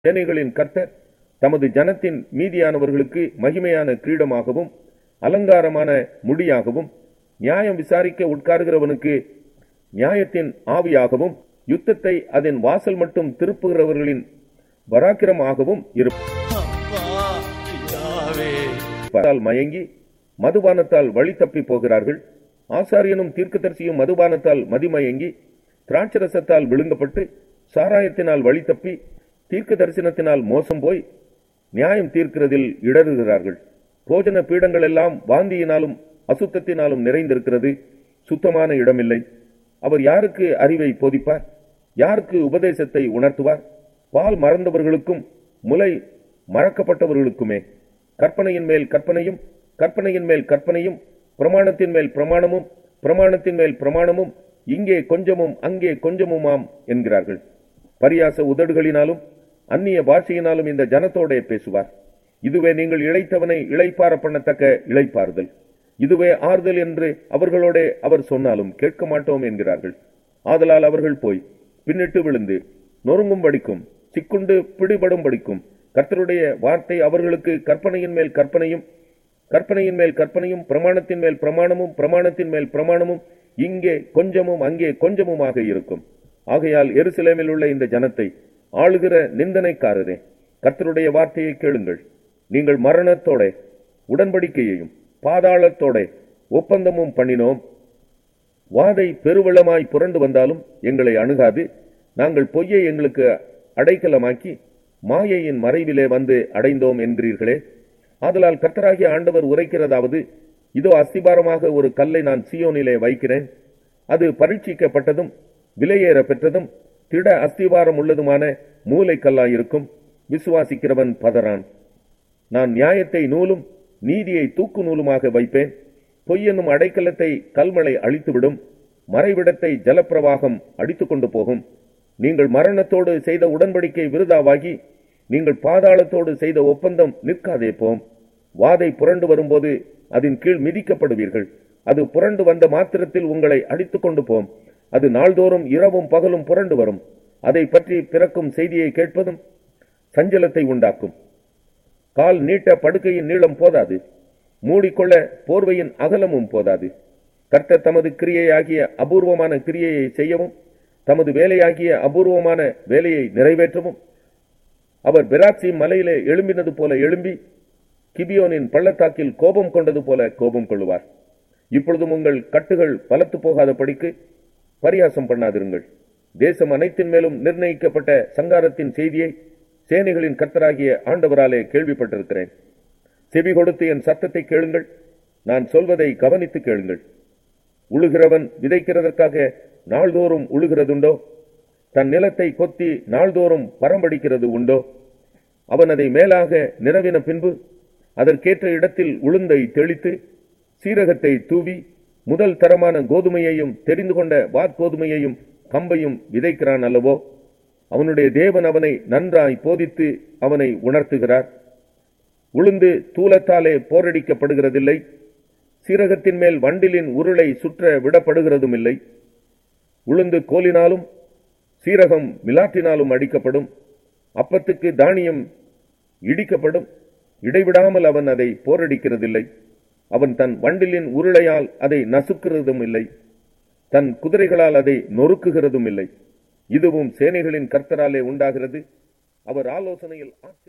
சேனைகளின் கர்த்தர் தமது ஜனத்தின் மீதியானவர்களுக்கு மகிமையான கிரீடமாகவும் அலங்காரமான முடியாகவும் நியாயம் விசாரிக்க உட்காருகிறவனுக்கு நியாயத்தின் ஆவியாகவும் யுத்தத்தை அதன் வாசல் மட்டும் திருப்புகிறவர்களின் பராக்கிரமாகவும் அப்பா பிதாவே இருப்பால் மயங்கி மதுபானத்தால் வழி தப்பி போகிறார்கள் ஆசாரியனும் தீர்க்கதரிசியும் மதுபானத்தால் மதிமயங்கி திராட்சரசத்தால் விழுங்கப்பட்டு சாராயத்தினால் வழி தப்பி தீர்க்க தரிசனத்தினால் மோசம் போய் நியாயம் தீர்க்கிறதில் இடறுகிறார்கள் போஜன பீடங்கள் எல்லாம் வாந்தியினாலும் அசுத்தத்தினாலும் நிறைந்திருக்கிறது சுத்தமான இடமில்லை அவர் யாருக்கு அறிவை போதிப்பார் யாருக்கு உபதேசத்தை உணர்த்துவார் பால் மறந்தவர்களுக்கும் முலை மறக்கப்பட்டவர்களுக்குமே கற்பனையின் மேல் கற்பனையும் கற்பனையின் மேல் கற்பனையும் பிரமாணத்தின் மேல் பிரமாணமும் பிரமாணத்தின் மேல் பிரமாணமும் இங்கே கொஞ்சமும் அங்கே கொஞ்சமுமாம் என்கிறார்கள் பரியாச உதடுகளினாலும் அந்நிய பாஷையினாலும் இந்த ஜனத்தோடே பேசுவார் இதுவே நீங்கள் இளைத்தவனை இளைப்பார பண்ணத்தக்க இளைப்பாறுதல் இதுவே ஆறுதல் என்று அவர்களோடே அவர் சொன்னாலும் கேட்க மாட்டோம் என்கிறார்கள் ஆதலால் அவர்கள் போய் பின்னிட்டு விழுந்து நொறுங்கும் படிக்கும் சிக்குண்டு பிடிபடும் படிக்கும் கர்த்தருடைய வார்த்தை அவர்களுக்கு கற்பனையின் மேல் கற்பனையும் கற்பனையின் மேல் கற்பனையும் பிரமாணத்தின் மேல் பிரமாணமும் பிரமாணத்தின் மேல் பிரமாணமும் இங்கே கொஞ்சமும் அங்கே கொஞ்சமுமாக இருக்கும் ஆகையால் எருசலேமில் உள்ள இந்த ஜனத்தை ஆளுகிற நிந்தனைக்காரரே கர்த்தருடைய வார்த்தையை கேளுங்கள் நீங்கள் மரணத்தோட உடன்படிக்கையையும் பாதாளத்தோட ஒப்பந்தமும் பண்ணினோம் வாதை பெருவெள்ளமாய் புரண்டு வந்தாலும் எங்களை அணுகாது நாங்கள் பொய்யை எங்களுக்கு அடைக்கலமாக்கி மாயையின் மறைவிலே வந்து அடைந்தோம் என்கிறீர்களே ஆதலால் கர்த்தராகிய ஆண்டவர் உரைக்கிறதாவது இதோ அஸ்திபாரமாக ஒரு கல்லை நான் சியோனிலே வைக்கிறேன் அது பரீட்சிக்கப்பட்டதும் விலையேற பெற்றதும் திட அஸ்திபாரம் உள்ளதுமான மூலைக்கல்லாயிருக்கும் விசுவாசிக்கிறவன் பதறான் நான் நியாயத்தை நூலும் நீதியை தூக்கு நூலுமாக வைப்பேன் பொய்யென்னும் அடைக்கலத்தை கல்மழை அழித்துவிடும் மறைவிடத்தை ஜலப்பிரவாகம் அடித்துக் கொண்டு போகும் நீங்கள் மரணத்தோடு செய்த உடன்படிக்கை விருதாவாகி நீங்கள் பாதாளத்தோடு செய்த ஒப்பந்தம் நிற்காதே போம் வாதை புரண்டு வரும்போது அதன் கீழ் மிதிக்கப்படுவீர்கள் அது புரண்டு வந்த மாத்திரத்தில் உங்களை அடித்துக் கொண்டு போம் அது நாள்தோறும் இரவும் பகலும் புரண்டு வரும் அதை பற்றி பிறக்கும் செய்தியை கேட்பதும் சஞ்சலத்தை உண்டாக்கும் கால் நீட்ட படுக்கையின் நீளம் போதாது மூடிக்கொள்ள போர்வையின் அகலமும் போதாது கர்த்தர் தமது கிரியையாகிய அபூர்வமான கிரியையை செய்யவும் தமது வேலையாகிய அபூர்வமான வேலையை நிறைவேற்றவும் அவர் பெராட்சி மலையிலே எழும்பினது போல எழும்பி கிபியோனின் பள்ளத்தாக்கில் கோபம் கொண்டது போல கோபம் கொள்ளுவார் இப்பொழுதும் உங்கள் கட்டுகள் பலத்து போகாத படிக்கு பரியாசம் பண்ணாதிருங்கள் தேசம் அனைத்தின் மேலும் நிர்ணயிக்கப்பட்ட சங்காரத்தின் செய்தியை சேனைகளின் கர்த்தராகிய ஆண்டவராலே கேள்விப்பட்டிருக்கிறேன் செவி கொடுத்து என் சத்தத்தை கேளுங்கள் நான் சொல்வதை கவனித்து கேளுங்கள் உழுகிறவன் விதைக்கிறதற்காக நாள்தோறும் உழுகிறதுண்டோ தன் நிலத்தை கொத்தி நாள்தோறும் பரம்படிக்கிறது உண்டோ அவன் அதை மேலாக நிறவின பின்பு அதற்கேற்ற இடத்தில் உளுந்தை தெளித்து சீரகத்தை தூவி முதல் தரமான கோதுமையையும் தெரிந்து கொண்ட வாற்கோதுமையையும் கம்பையும் விதைக்கிறான் அல்லவோ அவனுடைய தேவன் அவனை நன்றாய் போதித்து அவனை உணர்த்துகிறார் உளுந்து தூலத்தாலே போரடிக்கப்படுகிறதில்லை சீரகத்தின் மேல் வண்டிலின் உருளை சுற்ற விடப்படுகிறதும் இல்லை உளுந்து கோலினாலும் சீரகம் மிலாற்றினாலும் அடிக்கப்படும் அப்பத்துக்கு தானியம் இடிக்கப்படும் இடைவிடாமல் அவன் அதை போரடிக்கிறதில்லை அவன் தன் வண்டிலின் உருளையால் அதை நசுக்கிறதும் இல்லை தன் குதிரைகளால் அதை நொறுக்குகிறதும் இல்லை இதுவும் சேனைகளின் கர்த்தராலே உண்டாகிறது அவர் ஆலோசனையில் ஆட்சி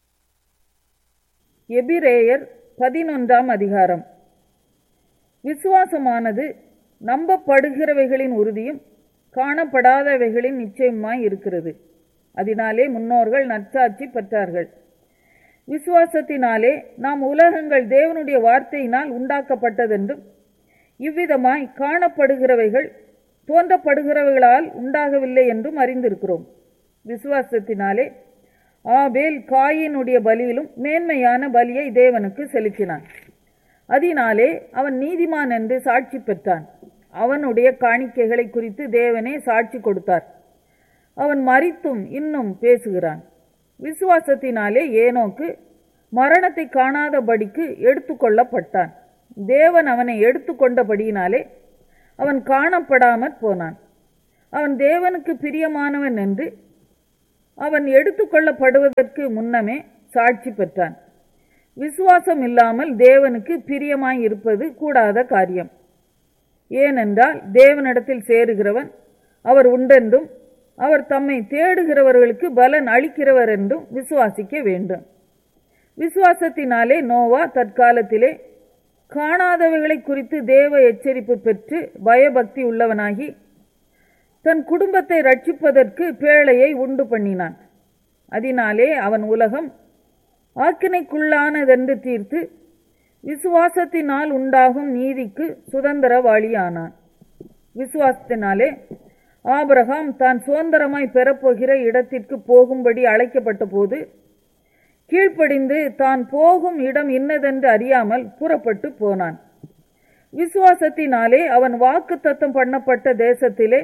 எபிரேயர் பதினொன்றாம் அதிகாரம் விசுவாசமானது நம்பப்படுகிறவைகளின் உறுதியும் காணப்படாதவைகளின் நிச்சயமாய் இருக்கிறது அதனாலே முன்னோர்கள் நற்சாட்சி பெற்றார்கள் விசுவாசத்தினாலே நாம் உலகங்கள் தேவனுடைய வார்த்தையினால் உண்டாக்கப்பட்டதென்றும் இவ்விதமாய் காணப்படுகிறவைகள் தோன்றப்படுகிறவைகளால் உண்டாகவில்லை என்றும் அறிந்திருக்கிறோம் விசுவாசத்தினாலே ஆபேல் காயினுடைய பலியிலும் மேன்மையான பலியை தேவனுக்கு செலுத்தினான் அதனாலே அவன் நீதிமான் என்று சாட்சி பெற்றான் அவனுடைய காணிக்கைகளை குறித்து தேவனே சாட்சி கொடுத்தார் அவன் மறித்தும் இன்னும் பேசுகிறான் விசுவாசத்தினாலே ஏனோக்கு மரணத்தை காணாதபடிக்கு எடுத்துக்கொள்ளப்பட்டான் தேவன் அவனை எடுத்துக்கொண்டபடியினாலே அவன் காணப்படாமற் போனான் அவன் தேவனுக்கு பிரியமானவன் என்று அவன் எடுத்துக்கொள்ளப்படுவதற்கு முன்னமே சாட்சி பெற்றான் விசுவாசம் இல்லாமல் தேவனுக்கு பிரியமாய் இருப்பது கூடாத காரியம் ஏனென்றால் தேவனிடத்தில் சேருகிறவன் அவர் உண்டென்றும் அவர் தம்மை தேடுகிறவர்களுக்கு பலன் அளிக்கிறவர் என்றும் விசுவாசிக்க வேண்டும் விசுவாசத்தினாலே நோவா தற்காலத்திலே காணாதவைகளை குறித்து தேவ எச்சரிப்பு பெற்று பயபக்தி உள்ளவனாகி தன் குடும்பத்தை ரட்சிப்பதற்கு பேழையை உண்டு பண்ணினான் அதனாலே அவன் உலகம் ஆக்கினைக்குள்ளானதென்று தீர்த்து விசுவாசத்தினால் உண்டாகும் நீதிக்கு சுதந்திரவாளியானான் விசுவாசத்தினாலே ஆபிரகாம் தான் சுதந்திரமாய் பெறப்போகிற இடத்திற்கு போகும்படி அழைக்கப்பட்ட போது கீழ்ப்படிந்து தான் போகும் இடம் இன்னதென்று அறியாமல் புறப்பட்டு போனான் விசுவாசத்தினாலே அவன் வாக்கு தத்தம் பண்ணப்பட்ட தேசத்திலே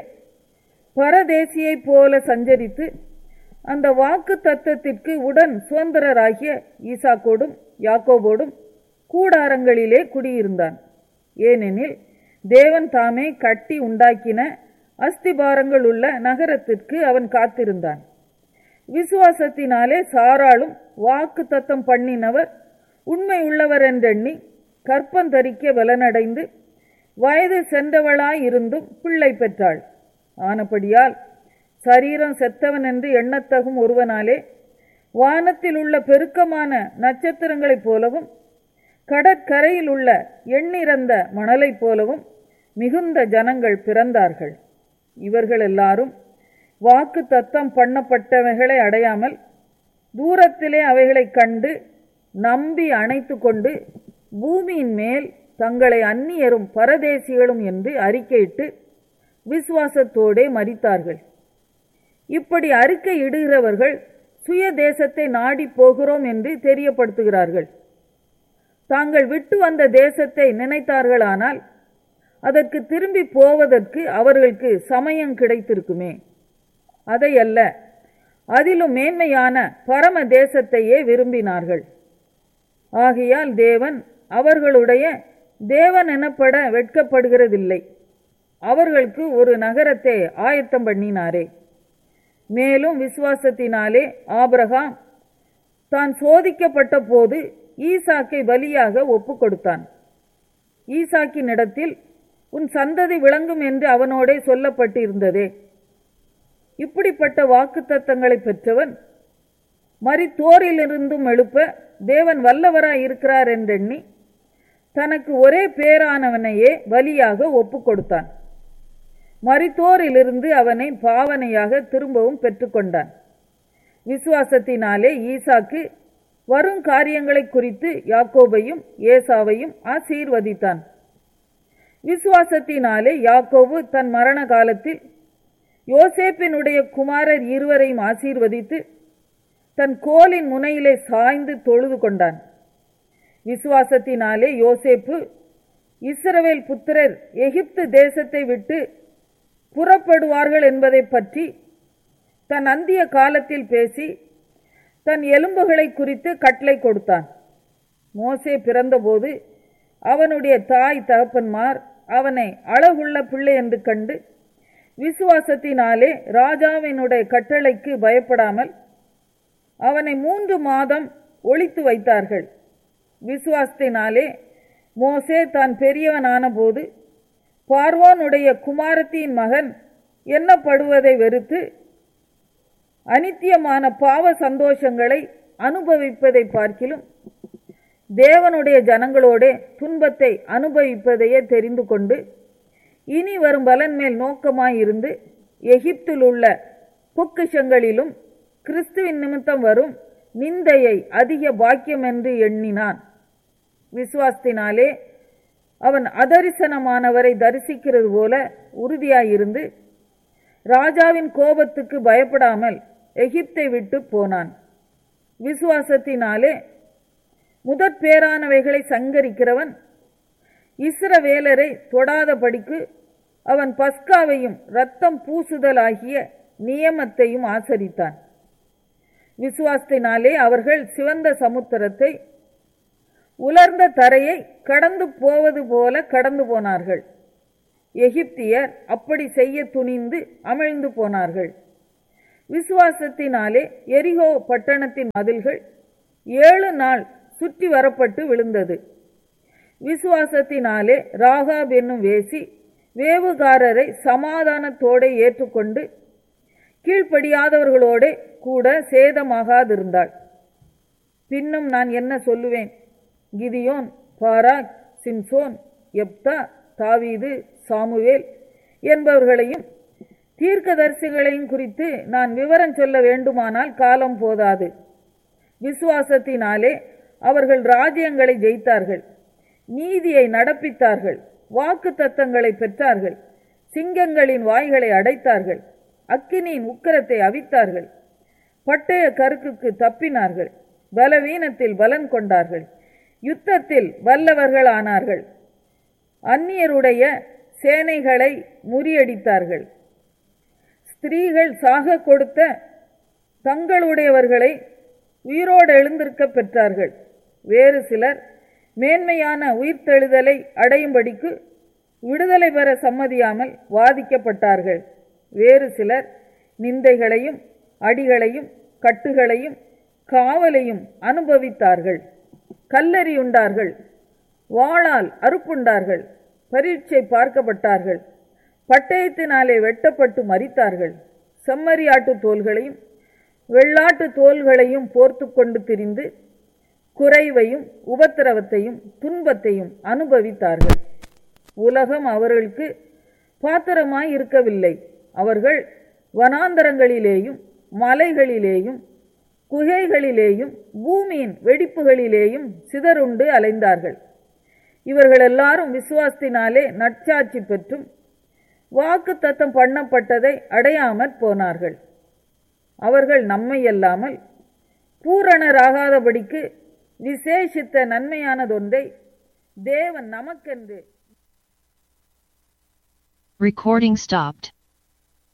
பரதேசியைப் போல சஞ்சரித்து அந்த வாக்கு தத்தத்திற்கு உடன் சுதந்திரராகிய ஈசாக்கோடும் யாக்கோபோடும் கூடாரங்களிலே குடியிருந்தான் ஏனெனில் தேவன் தாமே கட்டி உண்டாக்கின அஸ்திபாரங்கள் உள்ள நகரத்திற்கு அவன் காத்திருந்தான் விசுவாசத்தினாலே சாராளும் வாக்கு தத்தம் பண்ணினவர் உண்மை உள்ளவர் என்றெண்ணி கற்பந்தரிக்க பலனடைந்து வயது சென்றவளாயிருந்தும் பிள்ளை பெற்றாள் ஆனபடியால் சரீரம் செத்தவன் என்று எண்ணத்தகும் ஒருவனாலே வானத்தில் உள்ள பெருக்கமான நட்சத்திரங்களைப் போலவும் கடற்கரையில் உள்ள எண்ணிறந்த மணலைப் போலவும் மிகுந்த ஜனங்கள் பிறந்தார்கள் இவர்கள் எல்லாரும் வாக்கு தத்தம் பண்ணப்பட்டவைகளை அடையாமல் தூரத்திலே அவைகளை கண்டு நம்பி அணைத்து கொண்டு பூமியின் மேல் தங்களை அந்நியரும் பரதேசிகளும் என்று அறிக்கையிட்டு விசுவாசத்தோடே மறித்தார்கள் இப்படி அறிக்கை இடுகிறவர்கள் சுய தேசத்தை நாடி போகிறோம் என்று தெரியப்படுத்துகிறார்கள் தாங்கள் விட்டு வந்த தேசத்தை நினைத்தார்களானால் அதற்கு திரும்பி போவதற்கு அவர்களுக்கு சமயம் கிடைத்திருக்குமே அதையல்ல அதிலும் மேன்மையான பரம தேசத்தையே விரும்பினார்கள் ஆகையால் தேவன் அவர்களுடைய தேவன் எனப்பட வெட்கப்படுகிறதில்லை அவர்களுக்கு ஒரு நகரத்தை ஆயத்தம் பண்ணினாரே மேலும் விசுவாசத்தினாலே ஆபிரகாம் தான் சோதிக்கப்பட்ட போது ஈசாக்கை பலியாக ஒப்பு கொடுத்தான் ஈசாக்கினிடத்தில் உன் சந்ததி விளங்கும் என்று அவனோடே சொல்லப்பட்டிருந்ததே இப்படிப்பட்ட வாக்குத்தத்தங்களை பெற்றவன் மரித்தோரிலிருந்தும் எழுப்ப தேவன் வல்லவராய் இருக்கிறார் என்றெண்ணி தனக்கு ஒரே பேரானவனையே பலியாக ஒப்பு கொடுத்தான் மரித்தோரிலிருந்து அவனை பாவனையாக திரும்பவும் பெற்றுக்கொண்டான் விசுவாசத்தினாலே ஈசாக்கு வரும் காரியங்களை குறித்து யாக்கோபையும் ஏசாவையும் ஆசீர்வதித்தான் விசுவாசத்தினாலே யாக்கோபு தன் மரண காலத்தில் யோசேப்பினுடைய குமாரர் இருவரையும் ஆசீர்வதித்து தன் கோலின் முனையிலே சாய்ந்து தொழுது கொண்டான் விசுவாசத்தினாலே யோசேப்பு இஸ்ரவேல் புத்திரர் எகிப்து தேசத்தை விட்டு புறப்படுவார்கள் என்பதை பற்றி தன் அந்திய காலத்தில் பேசி தன் எலும்புகளை குறித்து கட்டளை கொடுத்தான் மோசே பிறந்தபோது அவனுடைய தாய் தகப்பன்மார் அவனை அழகுள்ள பிள்ளை என்று கண்டு விசுவாசத்தினாலே ராஜாவினுடைய கட்டளைக்கு பயப்படாமல் அவனை மூன்று மாதம் ஒழித்து வைத்தார்கள் விசுவாசத்தினாலே மோசே தான் பெரியவனான போது பார்வோனுடைய குமாரத்தின் மகன் எண்ணப்படுவதை வெறுத்து அனித்தியமான பாவ சந்தோஷங்களை அனுபவிப்பதை பார்க்கிலும் தேவனுடைய ஜனங்களோடே துன்பத்தை அனுபவிப்பதையே தெரிந்து கொண்டு இனி வரும் பலன் மேல் நோக்கமாயிருந்து எகிப்தில் உள்ள பொக்கிஷங்களிலும் கிறிஸ்துவின் நிமித்தம் வரும் நிந்தையை அதிக பாக்கியம் என்று எண்ணினான் விசுவாசத்தினாலே அவன் அதரிசனமானவரை தரிசிக்கிறது போல உறுதியாயிருந்து ராஜாவின் கோபத்துக்கு பயப்படாமல் எகிப்தை விட்டு போனான் விசுவாசத்தினாலே முதற் பேரானவைகளை சங்கரிக்கிறவன் இஸ்ரவேலரை தொடாதபடிக்கு அவன் பஸ்காவையும் இரத்தம் பூசுதலாகிய நியமத்தையும் ஆசரித்தான் விசுவாசத்தினாலே அவர்கள் சிவந்த சமுத்திரத்தை உலர்ந்த தரையை கடந்து போவது போல கடந்து போனார்கள் எகிப்தியர் அப்படி செய்ய துணிந்து அமிழ்ந்து போனார்கள் விசுவாசத்தினாலே எரிகோ பட்டணத்தின் மதில்கள் ஏழு நாள் சுற்றி வரப்பட்டு விழுந்தது விசுவாசத்தினாலே ராகாப் என்னும் வேசி வேவுகாரரை சமாதானத்தோടെ ஏற்றுக்கொண்டு கீழ்ப்படியாதவர்களோட கூட சேதமாகாதிருந்தாள் பின்னும் நான் என்ன சொல்லுவேன் கிதியோன் பாராக் சிம்சோன் எப்தா தாவீது சாமுவேல் என்பவர்களையும் தீர்க்கதரிசிகளையும் குறித்து நான் விவரம் சொல்ல வேண்டுமானால் காலம் போதாது விசுவாசத்தினாலே அவர்கள் ராஜ்யங்களை ஜெயித்தார்கள் நீதியை நடப்பித்தார்கள் வாக்கு தத்தங்களை பெற்றார்கள் சிங்கங்களின் வாய்களை அடைத்தார்கள் அக்கினியின் உக்கிரத்தை அவித்தார்கள் பட்டய கருக்குக்கு தப்பினார்கள் பலவீனத்தில் பலன் கொண்டார்கள் யுத்தத்தில் வல்லவர்கள் ஆனார்கள் அந்நியருடைய சேனைகளை முறியடித்தார்கள் ஸ்திரீகள் சாக கொடுத்த தங்களுடையவர்களை உயிரோடு எழுந்திருக்க பெற்றார்கள் வேறு சிலர் மேன்மையான உயிர்த்தெழுதலை அடையும்படிக்கு விடுதலை பெற சம்மதியாமல் வாதிக்கப்பட்டார்கள் வேறு சிலர் நிந்தைகளையும் அடிகளையும் கட்டுகளையும் காவலையும் அனுபவித்தார்கள் கல்லறியுண்டார்கள் வாளால் அறுப்புண்டார்கள் பரீட்சை பார்க்கப்பட்டார்கள் பட்டயத்தினாலே வெட்டப்பட்டு மரித்தார்கள் செம்மறியாட்டு தோள்களையும் வெள்ளாட்டு தோள்களையும் போர்த்து கொண்டு திரிந்து குறைவையும் உபத்திரவத்தையும் துன்பத்தையும் அனுபவித்தார்கள் உலகம் அவர்களுக்கு பாத்திரமாய் இருக்கவில்லை அவர்கள் வனாந்தரங்களிலேயும் மலைகளிலேயும் குகைகளிலேயும் பூமியின் வெடிப்புகளிலேயும் சிதறுண்டு அலைந்தார்கள் இவர்கள் எல்லாரும் விசுவாசத்தினாலே நற்சாட்சி பெற்றும் வாக்கு தத்தம் பண்ணப்பட்டதை அடையாமற் போனார்கள் அவர்கள் நம்மை அல்லாமல் பூரணராகாதபடிக்கு விசேஷித்த நன்மையானதொன்றை தேவன் நமக்கென்று Recording stopped.